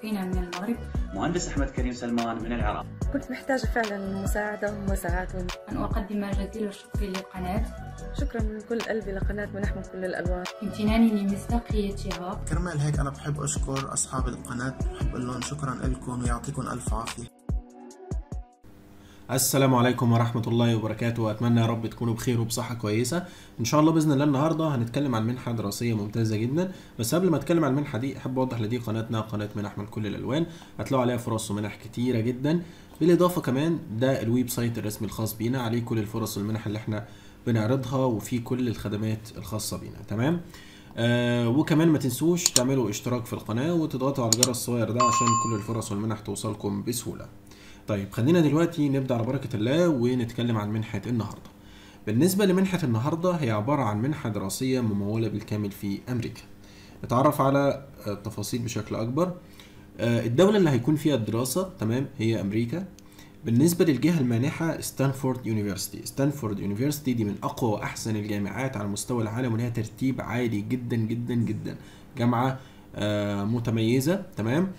أخينا من المغرب مهندس أحمد كريم سلمان من العراق كنت محتاجة فعلا مساعدة ومساعات أن أقدم جزيل الشكر للقناة شكرا من كل قلبي لقناة منح من كل الألوان امتناني لمصداقيتها كرمال هيك أنا بحب أشكر أصحاب القناة بحب أقول لهم شكرا لكم ويعطيكم ألف عافية السلام عليكم ورحمة الله وبركاته وأتمنى يا رب تكونوا بخير وبصحة كويسة إن شاء الله بإذن الله النهاردة هنتكلم عن منحة دراسية ممتازة جدا بس قبل ما أتكلم عن المنحة دي أحب أوضح لدي قناتنا قناة منح من كل الألوان هتلاقوا عليها فرص ومنح كتيرة جدا بالإضافة كمان ده الويب سايت الرسمي الخاص بينا عليه كل الفرص والمنح اللي احنا بنعرضها وفي كل الخدمات الخاصة بينا تمام آه وكمان ما تنسوش تعملوا اشتراك في القناة وتضغطوا على الجرس الصغير ده عشان كل الفرص والمنح توصلكم بسهولة طيب خلينا دلوقتي نبدأ على بركة الله ونتكلم عن منحة النهاردة بالنسبة لمنحة النهاردة هي عبارة عن منحة دراسية ممولة بالكامل في أمريكا نتعرف على التفاصيل بشكل أكبر آه، الدولة اللي هيكون فيها الدراسة تمام هي أمريكا بالنسبة للجهة المانحة ستانفورد يونيفرسيتي ستانفورد يونيفرسيتي دي من أقوى وأحسن الجامعات على مستوى العالم ولها ترتيب عالي جدا جدا جدا جامعة آه، متميزة تمام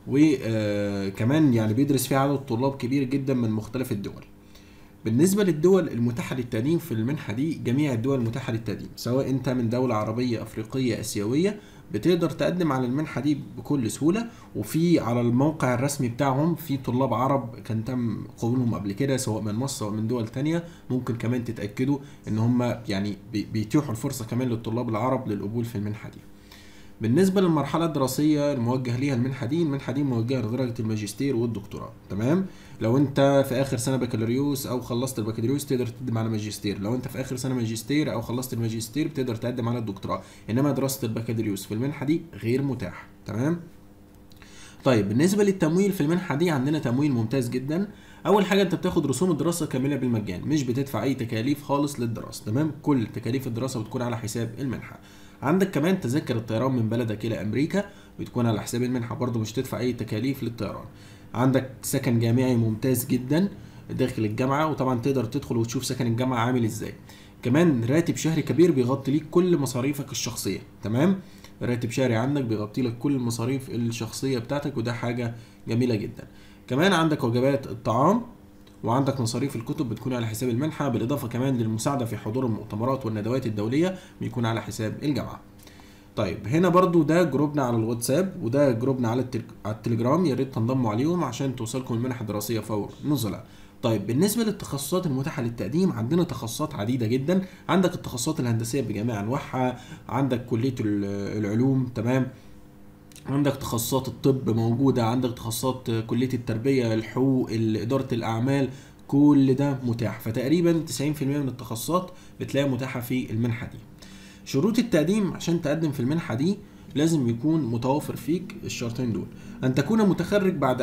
وكمان يعني بيدرس فيها عدد طلاب كبير جدا من مختلف الدول بالنسبة للدول المتاحة للتقديم في المنحة دي جميع الدول المتاحة للتقديم سواء انت من دولة عربية افريقية اسيوية بتقدر تقدم على المنحة دي بكل سهولة وفي على الموقع الرسمي بتاعهم في طلاب عرب كان تم قبولهم قبل كده سواء من مصر او من دول تانية ممكن كمان تتأكدوا ان هم يعني بي- بيتيحوا الفرصة كمان للطلاب العرب للقبول في المنحة دي بالنسبة للمرحلة الدراسية الموجه ليها المنحة دي المنحة دي موجهة لدرجة الماجستير والدكتوراه تمام لو انت في اخر سنة بكالوريوس او خلصت البكالوريوس تقدر تقدم على ماجستير لو انت في اخر سنة ماجستير او خلصت الماجستير بتقدر تقدم على الدكتوراه انما دراسة البكالوريوس في المنحة دي غير متاح تمام طيب بالنسبة للتمويل في المنحة دي عندنا تمويل ممتاز جدا أول حاجة أنت بتاخد رسوم الدراسة كاملة بالمجان مش بتدفع أي تكاليف خالص للدراسة تمام كل تكاليف الدراسة بتكون على حساب المنحة عندك كمان تذاكر الطيران من بلدك إلى أمريكا بتكون على حساب المنحة برضه مش تدفع أي تكاليف للطيران عندك سكن جامعي ممتاز جدا داخل الجامعة وطبعا تقدر تدخل وتشوف سكن الجامعة عامل ازاي كمان راتب شهري كبير بيغطي ليك كل مصاريفك الشخصية تمام راتب شهري عندك بيغطي لك كل المصاريف الشخصية بتاعتك وده حاجة جميلة جدا كمان عندك وجبات الطعام وعندك مصاريف الكتب بتكون على حساب المنحة بالإضافة كمان للمساعدة في حضور المؤتمرات والندوات الدولية بيكون على حساب الجامعة طيب هنا برضو ده جروبنا على الواتساب وده جروبنا على, التل... على التليجرام يا ريت تنضموا عليهم عشان توصلكم المنح الدراسية فور نزلة طيب بالنسبة للتخصصات المتاحة للتقديم عندنا تخصصات عديدة جدا عندك التخصصات الهندسية بجميع أنواعها عندك كلية ال- العلوم تمام عندك تخصصات الطب موجودة عندك تخصصات كلية التربية الحقوق ال- إدارة الأعمال كل ده متاح فتقريبا 90% من التخصصات بتلاقيها متاحة في المنحة دي شروط التقديم عشان تقدم في المنحة دي لازم يكون متوافر فيك الشرطين دول ان تكون متخرج بعد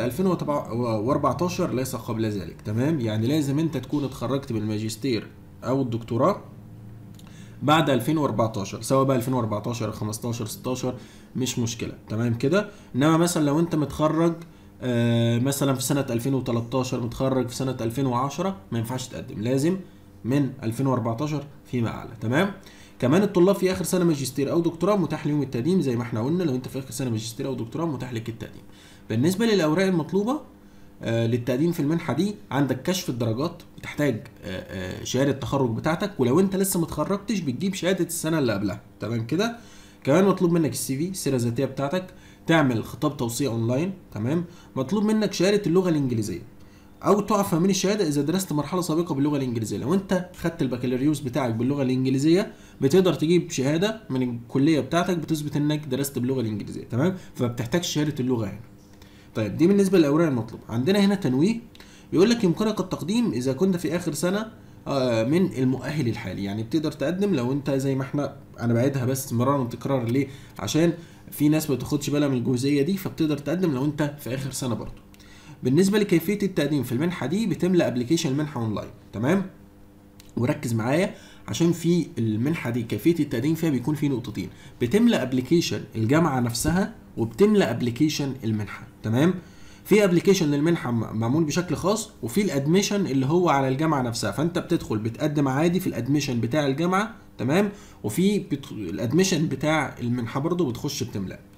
2014 ليس قبل ذلك تمام يعني لازم انت تكون اتخرجت بالماجستير او الدكتوراه بعد 2014 سواء بقى 2014 15 16 مش مشكله تمام كده انما مثلا لو انت متخرج آه، مثلا في سنه 2013 متخرج في سنه 2010 ما ينفعش تقدم لازم من 2014 فيما اعلى تمام كمان الطلاب في اخر سنه ماجستير او دكتوراه متاح ليهم التقديم زي ما احنا قلنا لو انت في اخر سنه ماجستير او دكتوراه متاح لك التقديم بالنسبه للاوراق المطلوبه آه، للتقديم في المنحه دي عندك كشف الدرجات بتحتاج آه، آه، شهاده التخرج بتاعتك ولو انت لسه متخرجتش بتجيب شهاده السنه اللي قبلها تمام كده كمان مطلوب منك السي في السيره الذاتيه بتاعتك تعمل خطاب توصيه اونلاين تمام مطلوب منك شهاده اللغه الانجليزيه او تعفى من الشهاده اذا درست مرحله سابقه باللغه الانجليزيه لو انت خدت البكالوريوس بتاعك باللغه الانجليزيه بتقدر تجيب شهاده من الكليه بتاعتك بتثبت انك درست باللغه الانجليزيه تمام فما بتحتاجش شهاده اللغه هنا طيب دي بالنسبه للاوراق المطلوبه عندنا هنا تنويه بيقول لك يمكنك التقديم اذا كنت في اخر سنه آه، من المؤهل الحالي يعني بتقدر تقدم لو انت زي ما احنا انا بعيدها بس مرارا وتكرارا ليه عشان في ناس ما تاخدش بالها من الجزئيه دي فبتقدر تقدم لو انت في اخر سنه برضه بالنسبه لكيفيه التقديم في المنحه دي بتملى ابلكيشن المنحه اونلاين تمام وركز معايا عشان في المنحه دي كيفيه التقديم فيها بيكون في نقطتين بتملى ابلكيشن الجامعه نفسها وبتملى ابلكيشن المنحه تمام في ابلكيشن للمنحه م- معمول بشكل خاص وفي الادميشن اللي هو على الجامعه نفسها فانت بتدخل بتقدم عادي في الادميشن بتاع الجامعه تمام وفي بت... الادميشن بتاع المنحه برضه بتخش بتملاه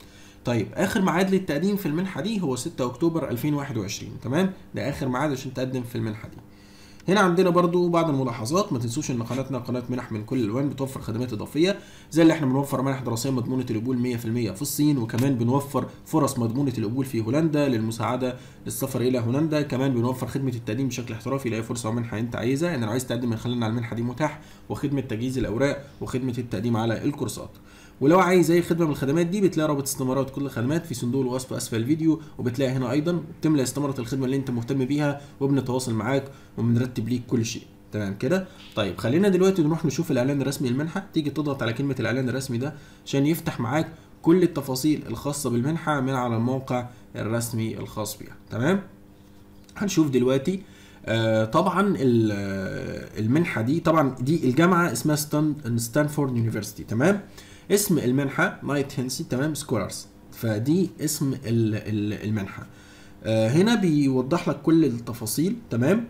طيب اخر ميعاد للتقديم في المنحه دي هو 6 اكتوبر 2021 تمام ده اخر ميعاد عشان تقدم في المنحه دي هنا عندنا برضو بعض الملاحظات ما تنسوش ان قناتنا قناه منح من كل الالوان بتوفر خدمات اضافيه زي اللي احنا بنوفر منح دراسيه مضمونه القبول 100% في الصين وكمان بنوفر فرص مضمونه القبول في هولندا للمساعده للسفر الى هولندا كمان بنوفر خدمه التقديم بشكل احترافي لاي فرصه او منحه انت عايزها يعني لو عايز تقدم من خلالنا على المنحه دي متاح وخدمه تجهيز الاوراق وخدمه التقديم على الكورسات ولو عايز اي خدمه من الخدمات دي بتلاقي رابط استمارات كل الخدمات في صندوق الوصف اسفل الفيديو وبتلاقي هنا ايضا بتملى استماره الخدمه اللي انت مهتم بيها وبنتواصل معاك وبنرتب ليك كل شيء تمام كده طيب خلينا دلوقتي نروح نشوف الاعلان الرسمي للمنحه تيجي تضغط على كلمه الاعلان الرسمي ده عشان يفتح معاك كل التفاصيل الخاصه بالمنحه من على الموقع الرسمي الخاص بيها تمام هنشوف دلوقتي آه طبعا ال- آه، المنحه دي طبعا دي الجامعه اسمها ستان ستانفورد يونيفرسيتي تمام اسم المنحه نايت هنسي تمام سكولارز فدي اسم ال- ال- المنحه آه هنا بيوضح لك كل التفاصيل تمام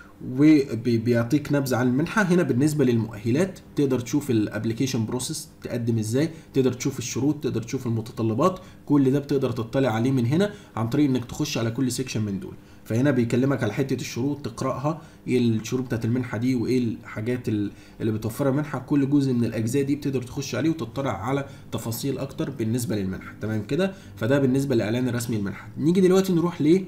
وبيعطيك نبذه عن المنحه هنا بالنسبه للمؤهلات تقدر تشوف الابلكيشن بروسيس تقدم ازاي تقدر تشوف الشروط تقدر تشوف المتطلبات كل ده بتقدر تطلع عليه من هنا عن طريق انك تخش على كل سيكشن من دول فهنا بيكلمك على حته الشروط تقراها ايه الشروط بتاعت المنحه دي وايه الحاجات ال- اللي بتوفرها المنحه كل جزء من الاجزاء دي بتقدر تخش عليه وتطلع على تفاصيل اكتر بالنسبه للمنحه تمام كده فده بالنسبه للاعلان الرسمي للمنحه نيجي دلوقتي نروح ليه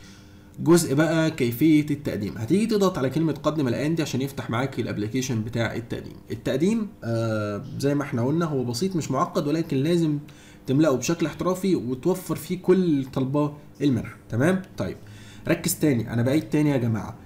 جزء بقى كيفيه التقديم هتيجي تضغط على كلمه قدم الان دي عشان يفتح معاك الابلكيشن بتاع التقديم التقديم آه زي ما احنا قلنا هو بسيط مش معقد ولكن لازم تملأه بشكل احترافي وتوفر فيه كل طلبات المنحه تمام طيب ركز تاني انا بعيد تاني يا جماعه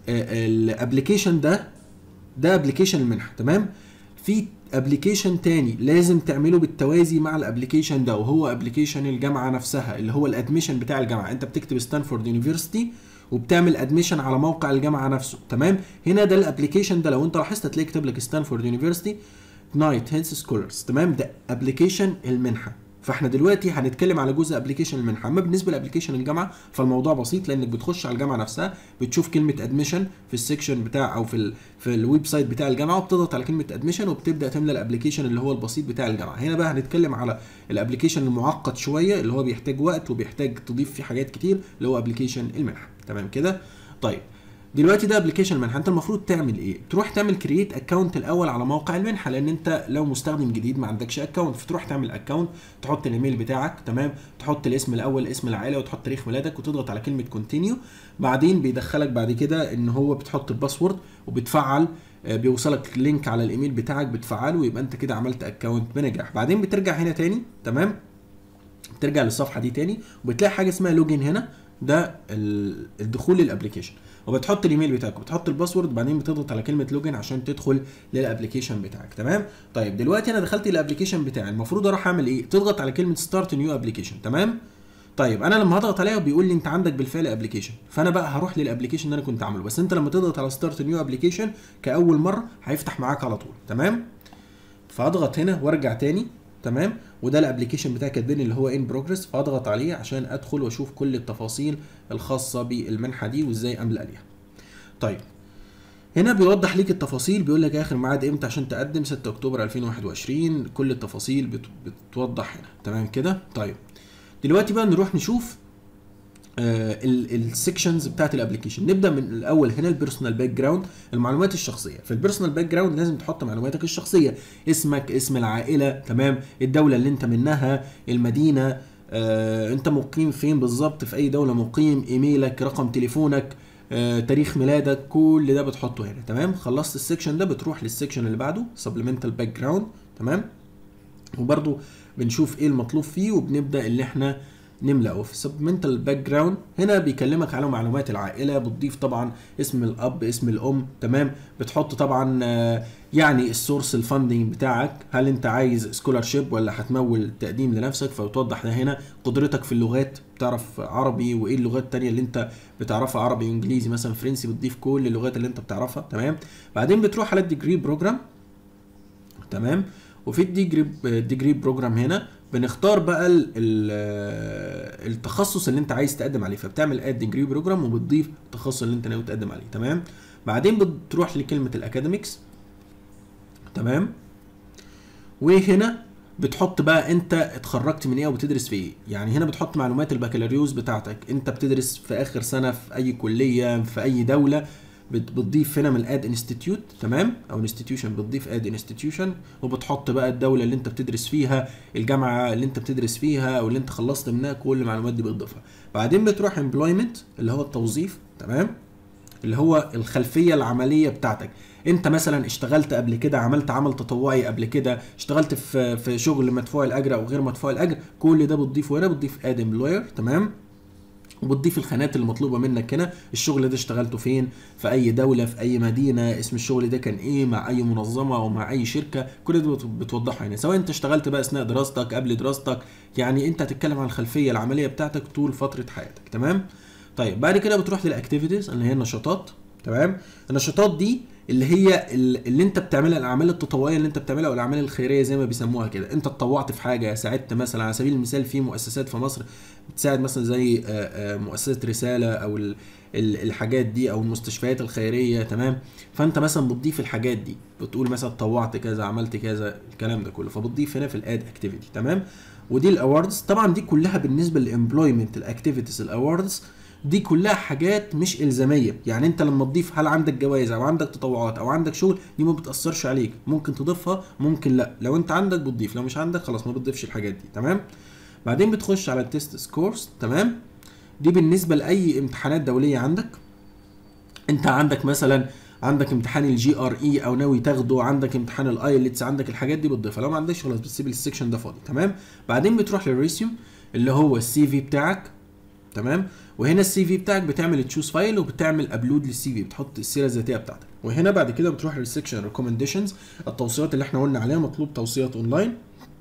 الابلكيشن ده ده ابلكيشن المنحه تمام في ابلكيشن تاني لازم تعمله بالتوازي مع الابلكيشن ده وهو ابلكيشن الجامعه نفسها اللي هو الادميشن بتاع الجامعه انت بتكتب ستانفورد يونيفرسيتي وبتعمل ادميشن على موقع الجامعه نفسه تمام هنا ده الابلكيشن ده لو انت لاحظت هتلاقي كتب لك ستانفورد يونيفرسيتي نايت هيلث سكولرز تمام ده ابلكيشن المنحه فاحنا دلوقتي هنتكلم على جزء ابلكيشن المنحه اما بالنسبه لابلكيشن الجامعه فالموضوع بسيط لانك بتخش على الجامعه نفسها بتشوف كلمه ادميشن في السكشن بتاع او في ال في الويب سايت بتاع الجامعه وبتضغط على كلمه ادميشن وبتبدا تملى الابلكيشن اللي هو البسيط بتاع الجامعه هنا بقى هنتكلم على الابلكيشن المعقد شويه اللي هو بيحتاج وقت وبيحتاج تضيف فيه حاجات كتير اللي هو ابلكيشن المنحه تمام كده طيب دلوقتي ده ابلكيشن المنحه انت المفروض تعمل ايه تروح تعمل كرييت اكونت الاول على موقع المنحه لان انت لو مستخدم جديد ما عندكش اكونت فتروح تعمل اكونت تحط الايميل بتاعك تمام تحط الاسم الاول اسم العائله وتحط تاريخ ميلادك وتضغط على كلمه كونتينيو بعدين بيدخلك بعد كده ان هو بتحط الباسورد وبتفعل آه، بيوصلك لينك على الايميل بتاعك بتفعله ويبقى انت كده عملت اكونت بنجاح بعدين بترجع هنا تاني تمام ترجع للصفحه دي تاني وبتلاقي حاجه اسمها لوجين هنا ده ال- الدخول للابلكيشن وبتحط الايميل بتاعك وبتحط الباسورد بعدين بتضغط على كلمه لوجين عشان تدخل للابلكيشن بتاعك تمام طيب دلوقتي انا دخلت الابلكيشن بتاعي المفروض اروح اعمل ايه تضغط على كلمه ستارت نيو ابلكيشن تمام طيب انا لما هضغط عليها بيقول لي انت عندك بالفعل ابلكيشن فانا بقى هروح للابلكيشن اللي انا كنت عامله بس انت لما تضغط على ستارت نيو ابلكيشن كاول مره هيفتح معاك على طول تمام فاضغط هنا وارجع تاني تمام وده الابلكيشن بتاعي كاتبين اللي هو ان بروجرس فاضغط عليه عشان ادخل واشوف كل التفاصيل الخاصه بالمنحه دي وازاي املى عليها طيب هنا بيوضح ليك التفاصيل بيقول لك اخر ميعاد امتى عشان تقدم 6 اكتوبر 2021 كل التفاصيل بت- بتوضح هنا تمام كده طيب دلوقتي بقى نروح نشوف السكشنز بتاعت الابلكيشن نبدا من الاول هنا البيرسونال باك جراوند المعلومات الشخصيه في البيرسونال باك جراوند لازم تحط معلوماتك الشخصيه اسمك اسم العائله تمام الدوله اللي انت منها المدينه آه، انت مقيم فين بالظبط في اي دوله مقيم ايميلك رقم تليفونك آه، تاريخ ميلادك كل ده بتحطه هنا تمام خلصت السكشن ده بتروح للسكشن اللي بعده سبلمنتال باك جراوند تمام وبرضو بنشوف ايه المطلوب فيه وبنبدا اللي احنا نملأه في سبمنتال باك جراوند هنا بيكلمك على معلومات العائله بتضيف طبعا اسم الاب اسم الام تمام بتحط طبعا آه، يعني السورس الفاندنج بتاعك هل انت عايز سكولارشيب ولا هتمول تقديم لنفسك فبتوضح ده هنا قدرتك في اللغات بتعرف عربي وايه اللغات التانية اللي انت بتعرفها عربي وانجليزي مثلا فرنسي بتضيف كل اللغات اللي انت بتعرفها تمام بعدين بتروح على الديجري بروجرام تمام وفي الديجري الديجري بروجرام هنا بنختار بقى ال ال التخصص اللي انت عايز تقدم عليه فبتعمل اد ديجري بروجرام وبتضيف التخصص اللي انت ناوي تقدم عليه تمام بعدين بتروح لكلمه الاكاديميكس تمام وهنا بتحط بقى انت اتخرجت من ايه وبتدرس في ايه يعني هنا بتحط معلومات البكالوريوس بتاعتك انت بتدرس في اخر سنه في اي كليه في اي دوله بت- بتضيف هنا من الاد انستيتيوت تمام او انستتيوشن بتضيف اد انستتيوشن وبتحط بقى الدوله اللي انت بتدرس فيها الجامعه اللي انت بتدرس فيها او اللي انت خلصت منها كل المعلومات دي بتضيفها بعدين بتروح امبلويمنت اللي هو التوظيف تمام اللي هو الخلفيه العمليه بتاعتك انت مثلا اشتغلت قبل كده عملت عمل تطوعي قبل كده اشتغلت في في شغل مدفوع الاجر او غير مدفوع الاجر كل ده بتضيفه هنا بتضيف اد امبلوير تمام وبتضيف الخانات المطلوبه منك هنا الشغل ده اشتغلته فين في اي دوله في اي مدينه اسم الشغل ده كان ايه مع اي منظمه او مع اي شركه كل ده بت- بتوضحه هنا سواء انت اشتغلت بقى اثناء دراستك قبل دراستك يعني انت هتتكلم عن الخلفيه العمليه بتاعتك طول فتره حياتك تمام طيب بعد كده بتروح للاكتيفيتيز اللي هي النشاطات تمام النشاطات دي اللي هي ال- اللي انت بتعملها الاعمال التطوعيه اللي انت بتعملها او الاعمال الخيريه زي ما بيسموها كده انت اتطوعت في حاجه ساعدت مثلا على سبيل المثال في مؤسسات في مصر بتساعد مثلا زي آه، آه، مؤسسه رساله او ال- ال- الحاجات دي او المستشفيات الخيريه تمام فانت مثلا بتضيف الحاجات دي بتقول مثلا اتطوعت كذا عملت كذا الكلام ده كله فبتضيف هنا في الاد اكتيفيتي تمام ودي الاواردز طبعا دي كلها بالنسبه للامبلويمنت الاكتيفيتيز الاواردز دي كلها حاجات مش الزاميه يعني انت لما تضيف هل عندك جوائز او عندك تطوعات او عندك شغل دي ما بتاثرش عليك ممكن تضيفها ممكن لا لو انت عندك بتضيف لو مش عندك خلاص ما بتضيفش الحاجات دي تمام بعدين بتخش على التست سكورز تمام دي بالنسبه لاي امتحانات دوليه عندك انت عندك مثلا عندك امتحان الجي ار اي او ناوي تاخده عندك امتحان الايلتس عندك الحاجات دي بتضيفها لو ما عندكش خلاص بتسيب السكشن ده فاضي تمام بعدين بتروح للريسيوم اللي هو السي في بتاعك تمام وهنا السي في بتاعك بتعمل تشوز فايل وبتعمل ابلود للسي في بتحط السيره الذاتيه بتاعتك وهنا بعد كده بتروح للسكشن ريكومنديشنز التوصيات اللي احنا قلنا عليها مطلوب توصيات اونلاين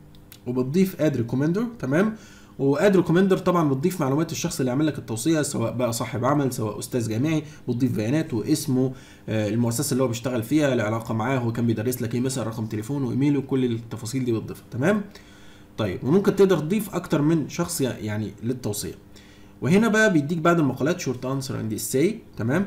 وبتضيف اد ريكومندر تمام واد ريكومندر طبعا بتضيف معلومات الشخص اللي عمل لك التوصيه سواء بقى صاحب عمل سواء استاذ جامعي بتضيف بياناته اسمه آه، المؤسسه اللي هو بيشتغل فيها العلاقه معاه هو كان بيدرس لك ايه مثلا رقم تليفونه وايميله كل التفاصيل دي بتضيفها تمام طيب وممكن تقدر تضيف اكتر من شخص يعني للتوصيه وهنا بقى بيديك بعد المقالات شورت انسر اند اساي تمام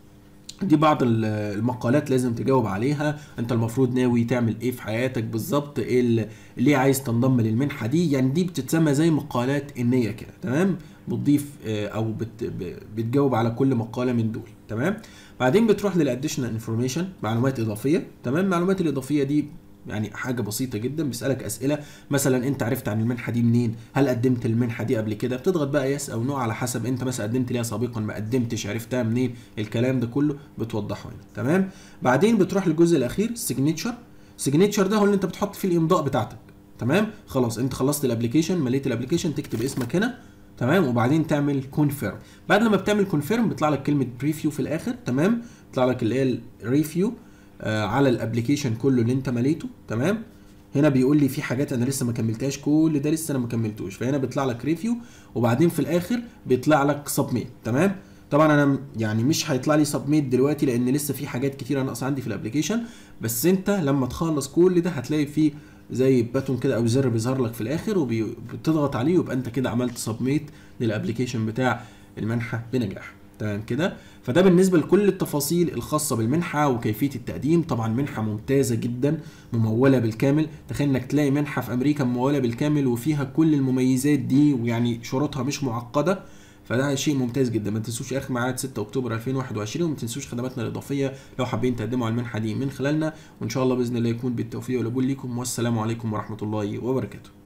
دي بعض ال- المقالات لازم تجاوب عليها انت المفروض ناوي تعمل ايه في حياتك بالظبط ايه ال- ليه عايز تنضم للمنحه دي يعني دي بتتسمى زي مقالات النيه كده تمام بتضيف آه، او بت ب- بتجاوب على كل مقاله من دول تمام بعدين بتروح للاديشنال انفورميشن معلومات اضافيه تمام المعلومات الاضافيه دي يعني حاجه بسيطه جدا بيسالك اسئله مثلا انت عرفت عن المنحه دي منين هل قدمت المنحه دي قبل كده بتضغط بقى يس او نو على حسب انت مثلا قدمت ليها سابقا ما قدمتش عرفتها منين الكلام ده كله بتوضحه هنا تمام بعدين بتروح للجزء الاخير السيجنتشر السيجنتشر ده هو اللي انت بتحط فيه الامضاء بتاعتك تمام خلاص انت خلصت الابلكيشن مليت الابلكيشن تكتب اسمك هنا تمام وبعدين تعمل كونفيرم بعد لما بتعمل كونفيرم بيطلع لك كلمه بريفيو في الاخر تمام بيطلع لك اللي هي الريفيو آه على الابلكيشن كله اللي انت مليته تمام هنا بيقول لي في حاجات انا لسه ما كملتهاش كل ده لسه انا ما كملتوش فهنا بيطلع لك ريفيو وبعدين في الاخر بيطلع لك سبميت تمام طبعا انا م- يعني مش هيطلع لي سبميت دلوقتي لان لسه في حاجات كتيره ناقصه عندي في الابلكيشن بس انت لما تخلص كل ده هتلاقي فيه زي باتون كده او زر بيظهر لك في الاخر وبتضغط عليه يبقى انت كده عملت سبميت للابلكيشن بتاع المنحه بنجاح تمام كده فده بالنسبه لكل التفاصيل الخاصه بالمنحه وكيفيه التقديم طبعا منحه ممتازه جدا مموله بالكامل تخيل انك تلاقي منحه في امريكا مموله بالكامل وفيها كل المميزات دي ويعني شروطها مش معقده فده شيء ممتاز جدا ما تنسوش اخر ميعاد 6 اكتوبر 2021 وما تنسوش خدماتنا الاضافيه لو حابين تقدموا على المنحه دي من خلالنا وان شاء الله باذن الله يكون بالتوفيق والقبول ليكم والسلام عليكم ورحمه الله وبركاته